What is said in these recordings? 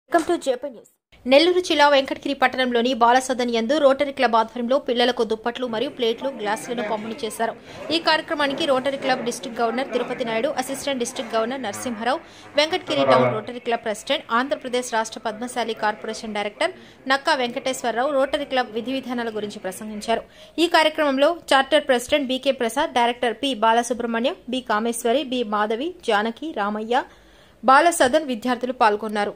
Welcome to JP news Nellore జిల్లా వెంకటగిరి పట్టణంలోని బాలసదన్ యందు రోటరీ క్లబ్ ఆధ్వర్యంలో పిల్లలకు దుప్పట్లు మరియు ప్లేట్లు గ్లాసులను పంపిణీ చేశారు ఈ కార్యక్రమానికి rotary club district governor Tirupati Naidu assistant district governor Narasimharao Venkatagiri town rotary club president Andhra Pradesh రాష్ట్ర Padmashali corporation director Nakka Venkateswararao rotary club విధి విధానాల గురించి ప్రసంగించారు ఈ కార్యక్రమంలో charter president BK Prasad director P Balasubrahmanyam B Kameswari B Madhavi Janaki Ramaiah Balasadan విద్యార్థులు పాల్గొన్నారు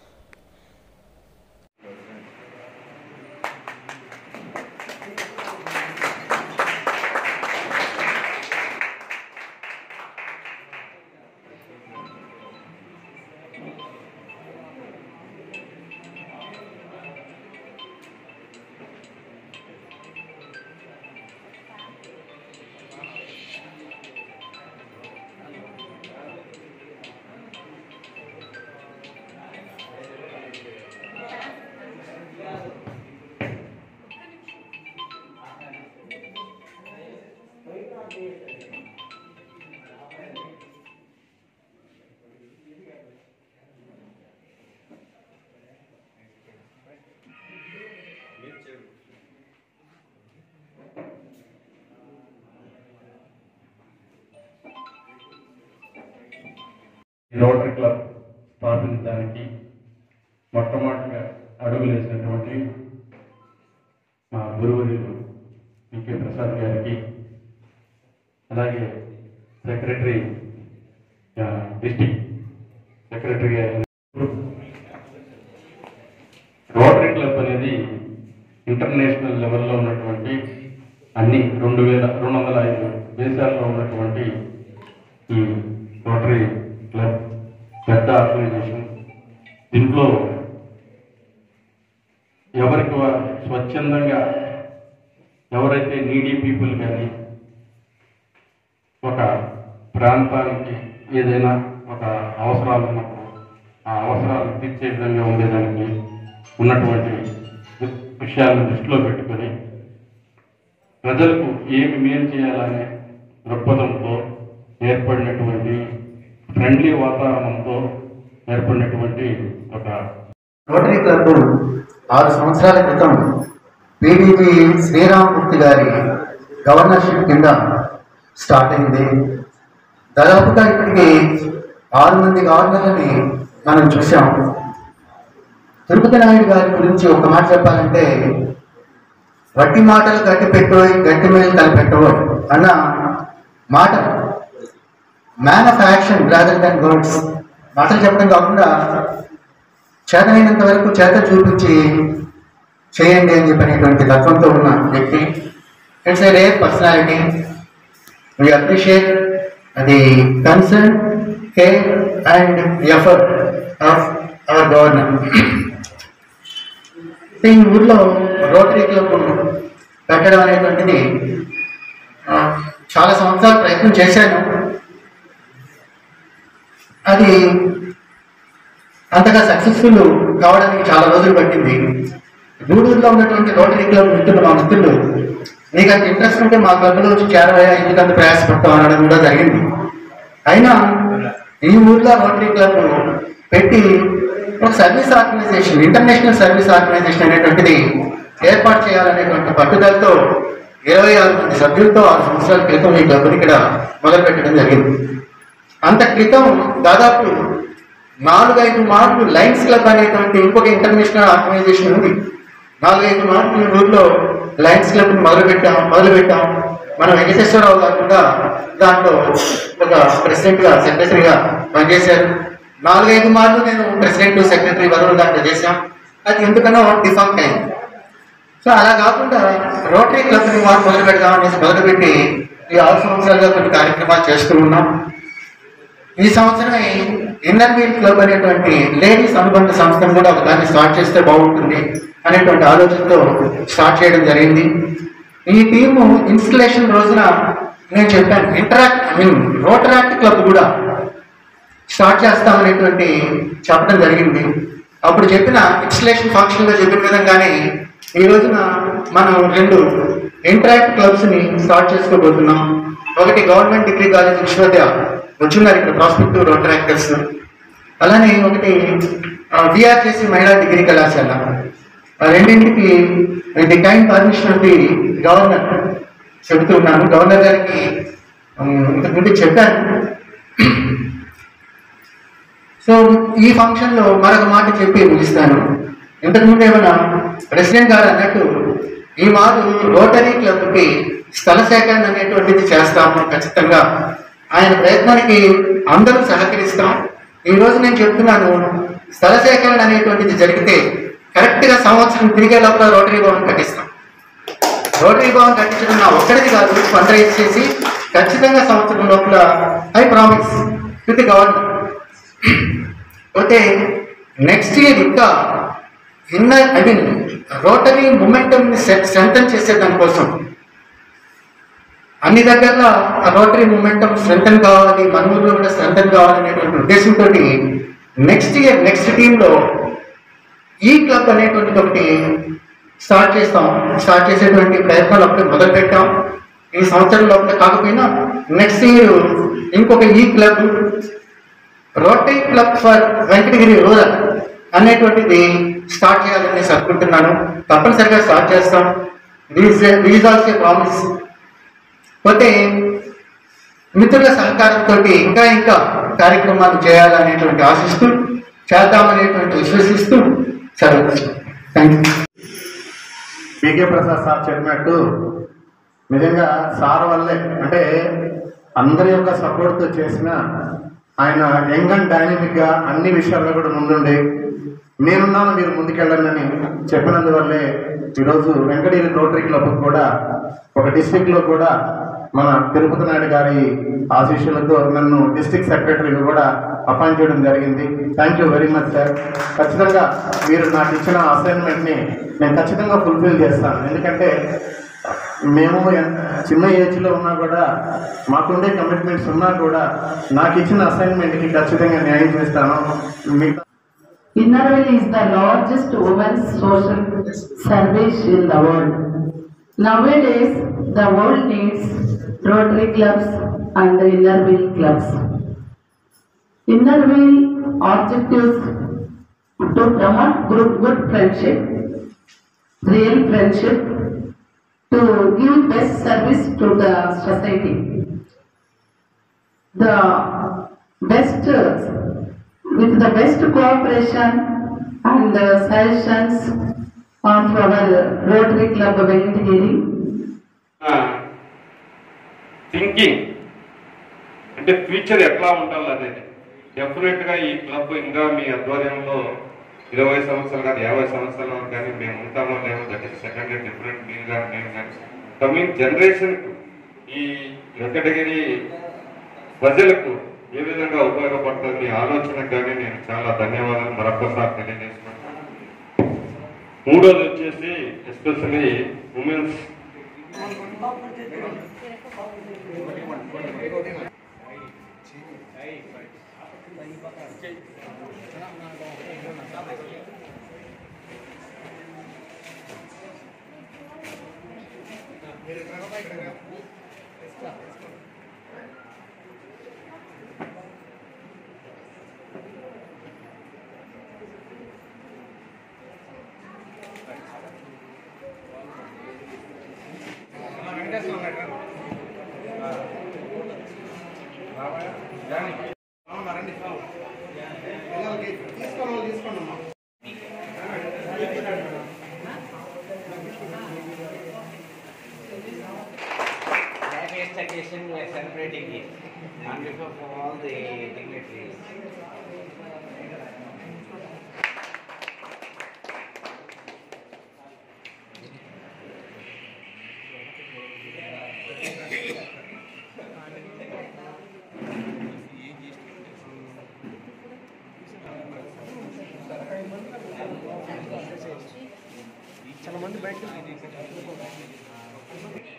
ఈ రోటరీ క్లబ్ స్థాపించడానికి మొట్టమొదటిగా అడుగులు వేసినటువంటి మా గురువులు వికే ప్రసాద్ గారికి అలాగే సెక్రటరీ డిస్టిక్ సెక్రటరీ గారు రోటరీ క్లబ్ అనేది ఇంటర్నేషనల్ లెవెల్లో ఉన్నటువంటి అన్ని రెండు వేల రెండు వందల ఐదు దేశాల్లో ఉన్నటువంటి ఈ రోటరీ క్లబ్ పెద్ద ఆర్గనైజేషన్ దీంట్లో ఎవరికి వా- స్వచ్ఛందంగా ఎవరైతే నీడీ పీపుల్ కానీ ఒక ప్రాంతానికి ఏదైనా ఒక అవసరాలు ఉన్నప్పుడు ఆ అవసరాలు తీర్చే విధంగా ఉండేదానికి ఉన్నటువంటి వి- విషయాలను దృష్టిలో పెట్టుకొని ప్రజలకు ఏమి మేలు చేయాలనే దృక్పథంతో ఏర్పడినటువంటి ఫ్రెండ్లీ వాతావరణంతో ఏర్పడినటువంటి ఒక రోటరీ క్లబ్ ఆరు సంవత్సరాల క్రితం పీడీజీ శ్రీరామమూర్తి గారి గవర్నర్షిప్ కింద స్టార్ట్ అయింది దాదాపుగా ఇప్పటికి ఆరు మంది గవర్నర్లని మనం చూసాం తిరుపతి నాయుడు గారి గురించి ఒక మాట చెప్పాలంటే వట్టి మాటలు గట్టి పెట్టోయ్ గట్టి మేలు కలిపెట్టవో అన్న మాట man of action rather than words మాటలు చెప్పడం కాకుండా చేతనైనంత వరకు చేత చూపించి చేయండి అని చెప్పినటువంటి తత్వంతో ఉన్న వ్యక్తి it's a rare personality we appreciate the concern care and effort of our governor ఈ ఊర్లో రోటరీ క్లబ్ పెట్టడం అనేటువంటిది ఆ, చాలా సంవత్సరాలు ప్రయత్నం చేశాను అది అంతగా సక్సెస్ఫుల్ కావడానికి చాలా రోజులు పట్టింది గూడూరులో ఉన్నటువంటి రోటరీ క్లబ్ మిత్రులు మా మిత్రులు నీకు అంత ఇంట్రెస్ట్ ఉంటే మా క్లబ్లో వచ్చి చేరవయ్యా ఎందుకు అంత ప్రయాసపడతాం అనడం కూడా జరిగింది అయినా ఈ ఊర్లో రోటరీ క్లబ్ పెట్టి ఒక service organisation international service organisation అనేటువంటిది ఏర్పాటు చేయాలనేటువంటి పట్టుదలతో ఇరవై ఆరు మంది సభ్యులతో ఆరు సంవత్సరాల క్రితం ఈ క్లబ్ని ఇక్కడ మొదలుపెట్టడం జరిగింది అంత క్రితం దాదాపు నాలుగైదు మార్లు లయన్స్ క్లబ్ అనేటువంటి ఇంకొక ఇంటర్నేషనల్ ఆర్గనైజేషన్ ఉంది నాలుగైదు మార్లు ఈ ఊర్లో లయన్స్ క్లబ్ మొదలు పెట్టాం మొదలు పెట్టాం మన వెంకటేశ్వరరావు గారు కూడా దాంట్లో ఒక ప్రెసిడెంట్ గా సెక్రటరీగా పనిచేశారు నాలుగైదు మార్లు నేను ప్రెసిడెంట్ సెక్రటరీ పదవులు దాంట్లో చేశాం అది ఎందుకనో డిఫాక్ట్ అయింది సో అలా కాకుండా రోటరీ క్లబ్ ని మనం మొదలు పెడదాం అనేసి మొదలుపెట్టి ఈ ఆరు సంవత్సరాలుగా కొన్ని కార్యక్రమాలు చేస్తూ ఉన్నాం ఈ సంవత్సరమే ఇన్నర్ వీల్ క్లబ్ అనేటువంటి లేడీస్ అనుబంధ సంస్థను కూడా ఒక దాన్ని స్టార్ట్ చేస్తే బాగుంటుంది అనేటువంటి ఆలోచనతో స్టార్ట్ చేయడం జరిగింది ఈ టీము ఇన్స్టలేషన్ రోజున నేను చెప్పాను interact I mean rotaract club కూడా స్టార్ట్ చేస్తామనేటువంటి చెప్పడం జరిగింది అప్పుడు చెప్పిన ఇన్స్టలేషన్ ఫంక్షన్ లో చెప్పిన విధంగానే ఈ రోజున మనం రెండు ఇంటరాక్ట్ క్లబ్స్ ని స్టార్ట్ చేసుకోబోతున్నాం ఒకటి గవర్నమెంట్ డిగ్రీ కాలేజ్ విశ్వవిద్య వచ్చున్నారు ఇక్కడ ప్రాస్పెక్టివ్ రోటర్ యాక్టర్స్ అలానే ఒకటి విఆర్ చేసి మహిళా డిగ్రీ కళాశాల ఆ రెండింటికి the kind permission of the governor చెబుతున్నాను గవర్నర్ గారికి ఉమ్, ఇంతకుముందు చెప్పాను సో ఈ ఫంక్షన్ లో మరొక మాట చెప్పి ముగిస్తాను ఇంతకుముందు ఏమైనా ప్రెసిడెంట్ గారు అన్నట్టు ఈ మారు రోటరీ క్లబ్ కి స్థల సేకరణ అనేటువంటిది చేస్తాము ఖచ్చితంగా ఆయన ప్రయత్నానికి అందరూ సహకరిస్తాం ఈ రోజు నేను చెప్తున్నాను స్థల సేకరణ అనేటువంటిది జరిగితే కరెక్ట్ గా సంవత్సరం తిరిగే లోపల రోటరీ భవన్ కట్టిస్తాం రోటరీ భవన్ కట్టించడం నా ఒక్కడిది కాదు ఫండ్ రైజ్ చేసి ఖచ్చితంగా సంవత్సరం లోపల ఐ ప్రామిస్ విత్ గవర్నమెంట్ పోతే నెక్స్ట్ ఇయర్ ఇంకా inner I mean rotary momentum strengthen చేసే దానికోసం అన్ని దగ్గరలో రోటరీ మూమెంటం స్ట్రెంథన్ కావాలి మన ఊర్లో కూడా స్ట్రెంథన్ కావాలనేటువంటి ఉద్దేశంతో నెక్స్ట్ ఇయర్ నెక్స్ట్ టీంలో ఈ క్లబ్ అనేటువంటిది ఒకటి స్టార్ట్ చేస్తాం స్టార్ట్ చేసేటువంటి ప్రయత్నాలు అప్పుడే మొదలు పెట్టాం ఈ సంవత్సరం లోపల కాకపోయినా నెక్స్ట్ ఇయర్ ఇంకొక ఈ club rotary club for Venkatagiri rural అనేటువంటిది స్టార్ట్ చేయాలని అనుకుంటున్నాను తప్పనిసరిగా స్టార్ట్ చేస్తాం దీస్ దీస్ ఆల్సో ప్రామిస్ పోతే మిత్రుల సహకారంతో ఇంకా ఇంకా కార్యక్రమాలు చేయాలనేటువంటి ఆశిస్తూ చేద్దామనేటువంటి విశ్వసిస్తూ సెలవు thank you PK Prasad sir చెప్పినట్టు నిజంగా సార్ వల్లే అంటే అందరి యొక్క సపోర్ట్తో చేసిన ఆయన యంగ్ అండ్ డైనమిక్ గా అన్ని విషయాల్లో కూడా ముందుండి నేనున్నాను మీరు ముందుకెళ్ళండి అని చెప్పినందువల్లే ఈరోజు వెంకటగిరి రోటరీ క్లబ్ కూడా ఒక డిస్టిక్ లో కూడా మన తిరుపతి నాయుడు గారి ఆశీస్సులతో నన్ను డిస్టిక్ సెక్రటరీగా కూడా అపాయింట్ చేయడం జరిగింది thank you very much sir ఖచ్చితంగా మీరు నాకు ఇచ్చిన అసైన్మెంట్ ని నేను ఖచ్చితంగా ఫుల్ఫిల్ చేస్తాను ఎందుకంటే మేము ఎంత చిన్న ఏజ్ లో ఉన్నా కూడా మాకుండే కమిట్మెంట్స్ ఉన్నా కూడా నాకు ఇచ్చిన అసైన్మెంట్ కి ఖచ్చితంగా న్యాయం చేస్తాను మిగతా Innerville is the largest women's social service in the world. Nowadays, the world needs Rotary clubs and Innerville clubs. Innerville objectives to promote group good friendship, real friendship, to give best service to the society. The best with the best cooperation and the suggestions of our Rotary Club Venkatagiri. Thinking అంటే future ఎట్లా ఉండాలి అనేది definite గా ఈ club ఇంకా మీ ఆధ్వర్యంలో ఇరవై సంవత్సరాలు కానీ యాభై సంవత్సరాల వరకు కానీ మేము ఉంటామో లేమో దట్ ఇస్ సెకండరీ డిఫరెంట్ మీరు కానీ మేము కానీ కమింగ్ జనరేషన్ ఈ వెంకటగిరి ప్రజలకు ఏ విధంగా ఉపయోగపడుతుంది మీ ఆలోచనకు కానీ నేను చాలా ధన్యవాదాలు మరొకసారి తెలియజేస్తున్నాను మూడోది వచ్చేసి especially women's happiest occasion we are celebrating it on behalf of all the dignitaries. చాలా మంది బయటకు